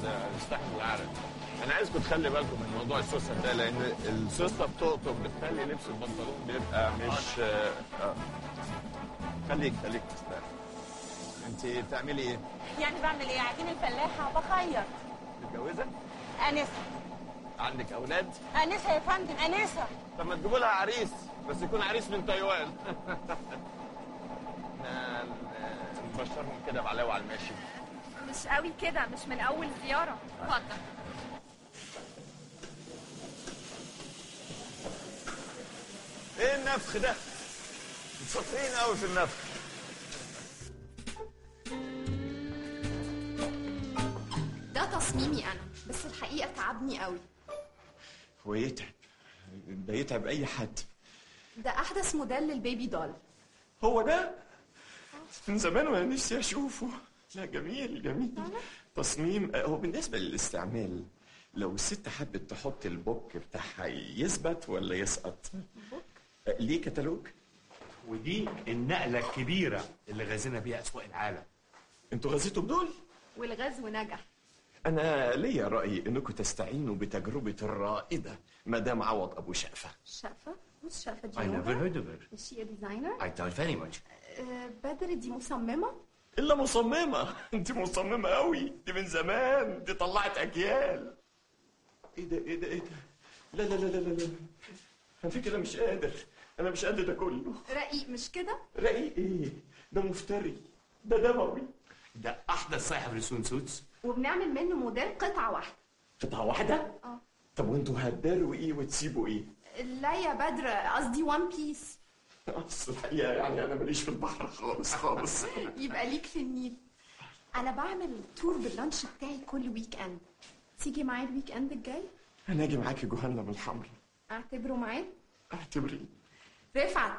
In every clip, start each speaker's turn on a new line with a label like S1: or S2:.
S1: يستحمل العرق انا عايزكم تخلي بالكم من موضوع السوسه ده لان السوسه بتقطم بتخلي لبس البنطلون بيبقى مش آه، آه. خليك خليك تستاهل انت بتعملي ايه؟
S2: يعني بعمل ايه عجين الفلاحه بخير
S1: متجوزه؟
S2: انسه
S1: عندك اولاد؟
S2: انسه يا فندم انسه
S1: طب ما تجيبوا لها عريس بس يكون عريس من تايوان احنا نبشرهم كده بعلاوه على الماشي
S3: مش قوي كده مش من اول زياره اتفضل
S1: ايه النفخ ده؟ شاطرين قوي في النفخ
S4: ده تصميمي انا بس الحقيقه تعبني قوي
S5: هو يتعب ده يتعب اي حد
S4: ده احدث موديل للبيبي دول
S5: هو ده من زمان وانا نفسي اشوفه لا جميل جميل تصميم هو بالنسبه للاستعمال لو الست حبت تحط البوك بتاعها يثبت ولا يسقط ليه كتالوج
S6: ودي النقله الكبيره اللي غازينا بيها اسواق العالم
S5: انتوا غزيتوا بدول
S4: والغزو نجح
S5: انا ليا راي انكم تستعينوا بتجربه الرائده مدام عوض ابو شقفه
S4: شقفه مش شقفه
S6: I never
S4: جينوفا
S6: heard of her.
S4: is she a designer
S6: I doubt very much.
S4: آه، بدر دي مصممه
S5: الا مصممه انت مصممه قوي دي من زمان دي طلعت اجيال ايه ده ايه ده ايه ده لا لا لا لا لا لا انا في كده مش قادر انا مش قادر ده كله
S4: رقيق مش كده
S5: رقيق ايه ده مفتري ده دموي
S6: ده احدث صاحب للسون سوتس
S4: وبنعمل منه موديل قطعه واحده
S5: قطعه واحده
S4: اه
S5: طب وانتوا هتداروا ايه وتسيبوا ايه
S4: لا يا بدر قصدي وان بيس
S5: اصل الحقيقه يعني انا ماليش في البحر خالص خالص
S4: يبقى ليك في النيل انا بعمل تور باللانش بتاعي كل ويك اند تيجي معايا الويك اند الجاي
S5: انا اجي معاكي جهنم الحمراء
S4: اعتبره معايا
S5: اعتبري
S4: رفعت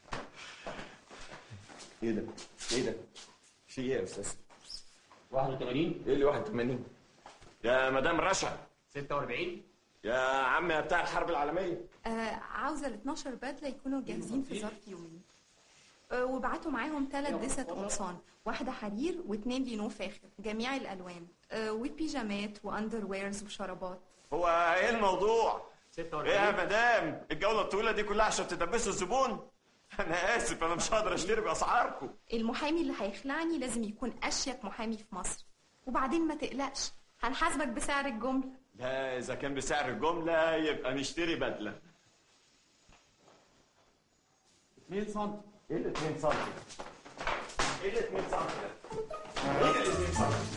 S5: ايه ده ايه ده في ايه يا استاذ
S6: 81
S5: ايه اللي 81 يا مدام رشا
S6: 46
S5: يا عم يا بتاع الحرب العالميه
S4: آه عاوزه ال 12 بدله يكونوا جاهزين في ظرف يومين آه وبعتوا معاهم ثلاث دست قمصان واحده حرير واثنين لينو فاخر جميع الالوان آه وبيجامات واندر ويرز وشرابات
S5: هو ايه الموضوع
S6: 46
S5: ايه يا مدام الجوله الطويله دي كلها عشان تدبسوا الزبون انا اسف انا مش هقدر اشتري باسعاركم
S4: المحامي اللي هيخلعني لازم يكون اشيك محامي في مصر وبعدين ما تقلقش هنحاسبك بسعر الجمله
S5: لا اذا كان بسعر الجمله يبقى نشتري بدله
S6: 2 سم
S5: ايه ال 2 سم ايه ال 2 سم ايه ال 2 سم